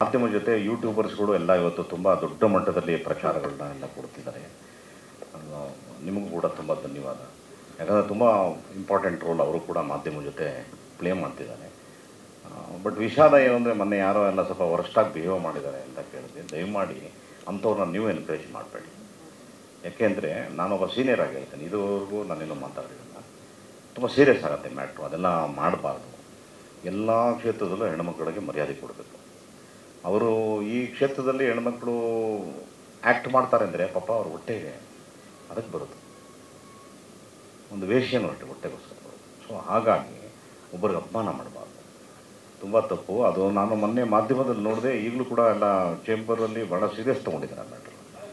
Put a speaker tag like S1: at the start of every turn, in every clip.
S1: ಮಾಧ್ಯಮ ಜೊತೆ ಯೂಟ್ಯೂಬರ್ಸ್ಗಳು ಎಲ್ಲ ಇವತ್ತು ತುಂಬ ದೊಡ್ಡ ಮಟ್ಟದಲ್ಲಿ ಪ್ರಚಾರಗಳನ್ನ ಎಲ್ಲ ಕೊಡ್ತಿದ್ದಾರೆ ಆ, ನಿಮಗೂ ಕೂಡ ತುಂಬ ಧನ್ಯವಾದ ಯಾಕಂದರೆ ತುಂಬ ಇಂಪಾರ್ಟೆಂಟ್ ರೋಲ್ ಅವರು ಕೂಡ ಮಾಧ್ಯಮ ಜೊತೆ ಪ್ಲೇ ಮಾಡ್ತಿದ್ದಾರೆ ಬಟ್ ವಿಷಾದ ಏನು ಅಂದರೆ ಮೊನ್ನೆ ಯಾರೋ ಎಲ್ಲ ಸ್ವಲ್ಪ ವರ್ಸ್ಟಾಗಿ ಬಿಹೇವ್ ಮಾಡಿದ್ದಾರೆ ಅಂತ ಕೇಳಿದ್ವಿ ದಯಮಾಡಿ ಅಂಥವ್ರನ್ನ ನೀವು ಎನ್ಕರೇಜ್ ಮಾಡಬೇಡಿ ಯಾಕೆಂದರೆ ನಾನೊಬ್ಬ ಸೀನಿಯರ್ ಆಗಿ ಹೇಳ್ತೇನೆ ಇದುವರೆಗೂ ನಾನೇನು ಮಾತಾಡಿರಲಿಲ್ಲ ತುಂಬ ಸೀರಿಯಸ್ ಆಗುತ್ತೆ ಮ್ಯಾಟ್ರು ಅದೆಲ್ಲ ಮಾಡಬಾರ್ದು ಎಲ್ಲ ಕ್ಷೇತ್ರದಲ್ಲೂ ಹೆಣ್ಮಕ್ಳಿಗೆ ಮರ್ಯಾದೆ ಕೊಡಬೇಕು ಅವರು ಈ ಕ್ಷೇತ್ರದಲ್ಲಿ ಹೆಣ್ಮಕ್ಳು ಆ್ಯಕ್ಟ್ ಮಾಡ್ತಾರೆ ಅಂದರೆ ಪಾಪ ಅವ್ರ ಹೊಟ್ಟೆಗೆ ಅದಕ್ಕೆ ಬರುತ್ತೆ ಒಂದು ವೇಷನು ಅಷ್ಟೇ ಹೊಟ್ಟೆಗೋಸ್ಕರ ಬರುತ್ತೆ ಸೊ ಹಾಗಾಗಿ ಒಬ್ಬರಿಗೆ ಅಪಮಾನ ಮಾಡಬಾರ್ದು ತುಂಬ ತಪ್ಪು ಅದು ನಾನು ಮೊನ್ನೆ ಮಾಧ್ಯಮದಲ್ಲಿ ನೋಡಿದೆ ಈಗಲೂ ಕೂಡ ಎಲ್ಲ ಚೇಂಬರಲ್ಲಿ ಭಾಳ ಸೀರಿಯಸ್ ತೊಗೊಂಡಿದ್ದಾರೆ ಮ್ಯಾಟ್ರ್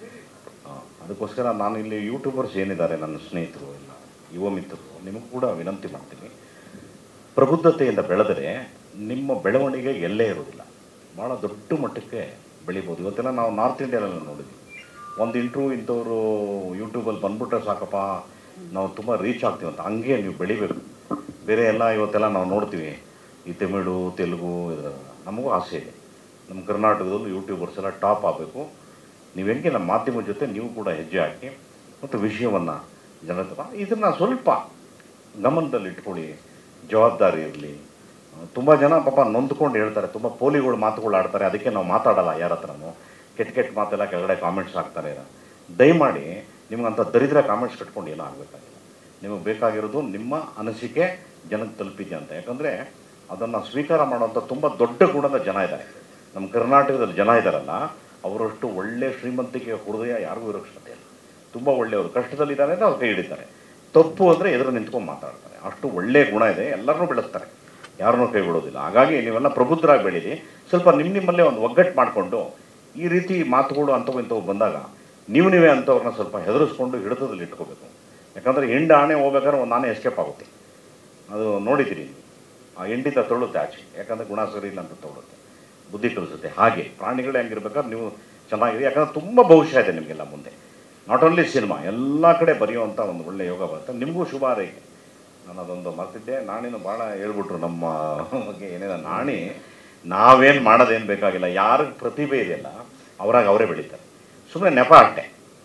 S1: ಅದಕ್ಕೋಸ್ಕರ ನಾನು ಇಲ್ಲಿ ಯೂಟ್ಯೂಬರ್ಸ್ ಏನಿದ್ದಾರೆ ನನ್ನ ಸ್ನೇಹಿತರು ಎಲ್ಲ ಯುವ ಮಿತ್ರರು ನಿಮಗೂ ಕೂಡ ವಿನಂತಿ ಮಾಡ್ತೀನಿ ಪ್ರಬುದ್ಧತೆಯಿಂದ ಬೆಳೆದರೆ ನಿಮ್ಮ ಬೆಳವಣಿಗೆ ಎಲ್ಲೇ ಇರೋದಿಲ್ಲ ಭಾಳ ದೊಡ್ಡ ಮಟ್ಟಕ್ಕೆ ಬೆಳಿಬೋದು ಇವತ್ತೆಲ್ಲ ನಾವು ನಾರ್ತ್ ಇಂಡಿಯಾದಲ್ಲಿ ನೋಡಿದ್ವಿ ಒಂದು ಇಂಟ್ರ್ಯೂ ಇಂಥವ್ರು ಯೂಟ್ಯೂಬಲ್ಲಿ ಬಂದ್ಬಿಟ್ರೆ ಸಾಕಪ್ಪ ನಾವು ತುಂಬ ರೀಚ್ ಆಗ್ತೀವಿ ಅಂತ ಹಂಗೆ ನೀವು ಬೆಳಿಬೇಕು ಬೇರೆ ಎಲ್ಲ ಇವತ್ತೆಲ್ಲ ನಾವು ನೋಡ್ತೀವಿ ಈ ತಮಿಳು ತೆಲುಗು ಇದರ ನಮಗೂ ಆಸೆ ಇದೆ ನಮ್ಮ ಕರ್ನಾಟಕದಲ್ಲೂ ಯೂಟ್ಯೂಬರ್ಸ್ ಎಲ್ಲ ಟಾಪ್ ಆಗಬೇಕು ನೀವು ಹೆಂಗೆ ನಮ್ಮ ಮಾಧ್ಯಮ ಜೊತೆ ನೀವು ಕೂಡ ಹೆಜ್ಜೆ ಹಾಕಿ ಮತ್ತು ವಿಷಯವನ್ನು ಜನ ಇದನ್ನು ಸ್ವಲ್ಪ ಗಮನದಲ್ಲಿ ಇಟ್ಕೊಳ್ಳಿ ಜವಾಬ್ದಾರಿ ಇರಲಿ ತುಂಬ ಜನ ಪಾಪ ನೊಂದ್ಕೊಂಡು ಹೇಳ್ತಾರೆ ತುಂಬ ಪೋಲಿಗಳು ಮಾತುಗಳು ಆಡ್ತಾರೆ ಅದಕ್ಕೆ ನಾವು ಮಾತಾಡಲ್ಲ ಯಾರ ಹತ್ರನೂ ಕೆಟ್ಟ ಕೆಟ್ಟ ಮಾತೆಲ್ಲ ಕೆಳಗಡೆ ಕಾಮೆಂಟ್ಸ್ ಹಾಕ್ತಾರೆ ದಯಮಾಡಿ ನಿಮ್ಗಂಥ ದರಿದ್ರ ಕಾಮೆಂಟ್ಸ್ ಕಟ್ಕೊಂಡು ಏನೂ ಆಗಬೇಕಾಗಿಲ್ಲ ನಿಮಗೆ ಬೇಕಾಗಿರೋದು ನಿಮ್ಮ ಅನಿಸಿಕೆ ಜನಕ್ಕೆ ತಲುಪಿದೆ ಅಂತ ಯಾಕಂದರೆ ಅದನ್ನು ಸ್ವೀಕಾರ ಮಾಡುವಂಥ ತುಂಬ ದೊಡ್ಡ ಗುಣದ ಜನ ಇದ್ದಾರೆ ನಮ್ಮ ಕರ್ನಾಟಕದಲ್ಲಿ ಜನ ಇದ್ದಾರಲ್ಲ ಅವರಷ್ಟು ಒಳ್ಳೆ ಶ್ರೀಮಂತಿಕೆ ಹೃದಯ ಯಾರಿಗೂ ಇರೋಕ್ಕೆ ಸಾಧ್ಯ ಇಲ್ಲ ತುಂಬ ಒಳ್ಳೆಯವರು ಕಷ್ಟದಲ್ಲಿದ್ದಾರೆ ಅಂದರೆ ಅವ್ರು ಕೈ ಹಿಡಿತಾರೆ ತಪ್ಪು ಅಂದರೆ ಎದುರು ನಿಂತ್ಕೊಂಡು ಮಾತಾಡ್ತಾರೆ ಅಷ್ಟು ಒಳ್ಳೆಯ ಗುಣ ಇದೆ ಎಲ್ಲರನ್ನೂ ಬೆಳೆಸ್ತಾರೆ ಯಾರನ್ನೂ ಕೈ ಬಿಡೋದಿಲ್ಲ ಹಾಗಾಗಿ ನೀವೆಲ್ಲ ಪ್ರಬುದ್ಧರಾಗಿ ಬೆಳೀರಿ ಸ್ವಲ್ಪ ನಿಮ್ಮ ನಿಮ್ಮಲ್ಲೇ ಒಂದು ಒಗ್ಗಟ್ಟು ಮಾಡಿಕೊಂಡು ಈ ರೀತಿ ಮಾತುಗಳು ಅಂಥವು ಇಂಥವು ಬಂದಾಗ ನೀವು ನೀವೇ ಅಂಥವ್ರನ್ನ ಸ್ವಲ್ಪ ಹೆದರಿಸ್ಕೊಂಡು ಹಿಡಿತದಲ್ಲಿ ಇಟ್ಕೋಬೇಕು ಯಾಕಂದರೆ ಹೆಂಡು ಆಣೆ ಹೋಗ್ಬೇಕಾದ್ರೆ ಒಂದು ಆನೆ ಎಸ್ಕೇಪ್ ಆಗುತ್ತೆ ಅದು ನೋಡಿದ್ದೀರಿ ನೀವು ಆ ಹೆಂಡಿತ ತೊಳುತ್ತೆ ಆಚೆ ಯಾಕಂದರೆ ಗುಣ ಸರಿ ಇಲ್ಲ ಅಂತ ತೊಳುತ್ತೆ ಬುದ್ಧಿ ಕಲಿಸುತ್ತೆ ಹಾಗೆ ಪ್ರಾಣಿಗಳೇ ಹೆಂಗಿರ್ಬೇಕಾದ್ರೆ ನೀವು ಚೆನ್ನಾಗಿದೆ ಯಾಕಂದರೆ ತುಂಬ ಭವಿಷ್ಯ ಇದೆ ನಿಮಗೆಲ್ಲ ಮುಂದೆ ನಾಟ್ ಓನ್ಲಿ ಸಿನಿಮಾ ಎಲ್ಲ ಕಡೆ ಬರೆಯುವಂಥ ಒಂದು ಒಳ್ಳೆಯ ಯೋಗ ಬರುತ್ತೆ ನಿಮಗೂ ಶುಭ ಹಾರೈಕೆ ನಾನು ಅದೊಂದು ಮರ್ತಿದ್ದೆ ನಾನೇನು ಭಾಳ ಹೇಳ್ಬಿಟ್ರು ನಮ್ಮ ಬಗ್ಗೆ ಏನೇನೋ ನಾಣಿ ನಾವೇನು ಮಾಡೋದೇನು ಬೇಕಾಗಿಲ್ಲ ಯಾರಿಗೆ ಪ್ರತಿಭೆ ಇದೆಯಲ್ಲ ಅವರಾಗ ಅವರೇ ಬೆಳೀತಾರೆ ಸುಮ್ಮನೆ ನೆಪ ಅಷ್ಟೆ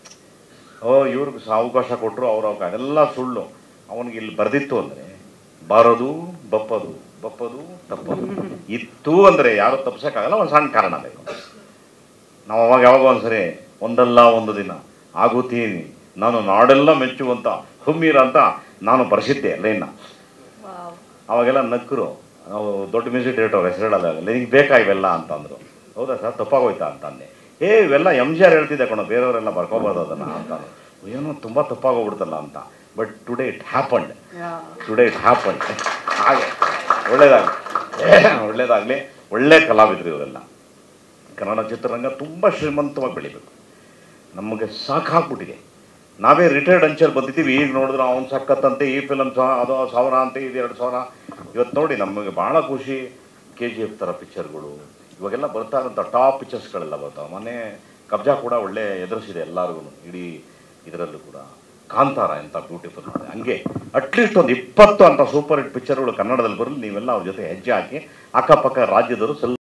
S1: ಓ ಇವ್ರಿಗೆ ಸ ಅವಕಾಶ ಕೊಟ್ಟರು ಅವ್ರ ಅವಕಾಶ ಅದೆಲ್ಲ ಸುಳ್ಳು ಅವನಿಗೆ ಇಲ್ಲಿ ಬರೆದಿತ್ತು ಅಂದರೆ ಬಾರೋದು ಬಪ್ಪದು ಬಪ್ಪದು ತಪ್ಪದು ಇತ್ತು ಅಂದರೆ ಯಾರು ತಪ್ಸೋಕ್ಕಾಗಲ್ಲ ಒಂದು ಸಣ್ಣ ಕಾರಣ ಬೇಕು ನಾವು ಅವಾಗ ಯಾವಾಗ ಒಂದ್ಸರಿ ಒಂದಲ್ಲ ಒಂದು ದಿನ ಆಗುತ್ತೀನಿ ನಾನು ನಾಡೆಲ್ಲ ಮೆಚ್ಚುವಂತ ಹುಮ್ಮೀರ ಅಂತ ನಾನು ಬರೆಸಿದ್ದೆ ಲೈನ್ನ ಅವಾಗೆಲ್ಲ ನಕ್ಕರು ನಾವು ದೊಡ್ಡ ಮ್ಯೂಸಿಕ್ ಡೈರೆಕ್ಟರ್ ಹೆಸರು ಹೇಳಲ್ಲ ನಿನಗೆ ಬೇಕಾ ಇವೆಲ್ಲ ಅಂತಂದರು ಹೌದಾ ಸರ್ ತಪ್ಪಾಗೋಯ್ತಾ ಅಂತಂದೆ ಏ ಇವೆಲ್ಲ ಎಮ್ ಜಿ ಆರ್ ಹೇಳ್ತಿದ್ದೆ ಕಣೋ ಬೇರೆಯವರೆಲ್ಲ ಬರ್ಕೋಬಾರ್ದು ಅದನ್ನು ಅಂತಂದು ಏನೋ ತುಂಬ ತಪ್ಪಾಗೋಗ್ಬಿಡ್ತಲ್ಲ ಅಂತ but today it happened today it happened ಹಾಗೆ ಒಳ್ಳೇದಾಗಲಿ ಒಳ್ಳೇದಾಗಲಿ ಒಳ್ಳೆ ಕಲಾವಿದರು ಇವರೆಲ್ಲ ಕನ್ನಡ ಚಿತ್ರರಂಗ ತುಂಬ ಶ್ರೀಮಂತವಾಗಿ ಬೆಳಿಬೇಕು ನಮಗೆ ಸಾಕಾಗ್ಬಿಟ್ಟಿದೆ ನಾವೇ ರಿಟೈರ್ಡ್ ಅಂಚಲ್ಲಿ ಬಂದಿದ್ದೀವಿ ಈಗ ನೋಡಿದ್ರೆ ಅವ್ನು ಸಕ್ಕತ್ತಂತೆ ಈ ಫಿಲಮ್ ಸಹ ಅದು ಸಾವಿರ ಅಂತೆ ಇದು ಎರಡು ಸಾವಿರ ಇವತ್ತು ನೋಡಿ ನಮಗೆ ಭಾಳ ಖುಷಿ ಕೆ ಜಿ ಎಫ್ ಥರ ಪಿಕ್ಚರ್ಗಳು ಇವಾಗೆಲ್ಲ ಬರ್ತಾ ಇರೋಂಥ ಟಾಪ್ ಪಿಕ್ಚರ್ಸ್ಗಳೆಲ್ಲ ಬರ್ತಾವೆ ಮೊನ್ನೆ ಕಬ್ಜಾ ಕೂಡ ಒಳ್ಳೆ ಎದುರಿಸಿದೆ ಎಲ್ಲರಿಗೂ ಇಡೀ ಇದರಲ್ಲೂ ಕೂಡ ಕಾಂತಾರ ಎಂಥ ಬ್ಯೂಟಿಫುಲ್ ಮಾಡಿದೆ ಹಂಗೆ ಅಟ್ಲೀಸ್ಟ್ ಒಂದು ಇಪ್ಪತ್ತು ಅಂತ ಸೂಪರ್ ಹಿಟ್ ಪಿಕ್ಚರ್ಗಳು ಕನ್ನಡದಲ್ಲಿ ಬರಲಿ ನೀವೆಲ್ಲ ಅವ್ರ ಜೊತೆ ಹೆಜ್ಜೆ ಹಾಕಿ ಅಕ್ಕಪಕ್ಕ ರಾಜ್ಯದವರು ಸ್ವಲ್ಪ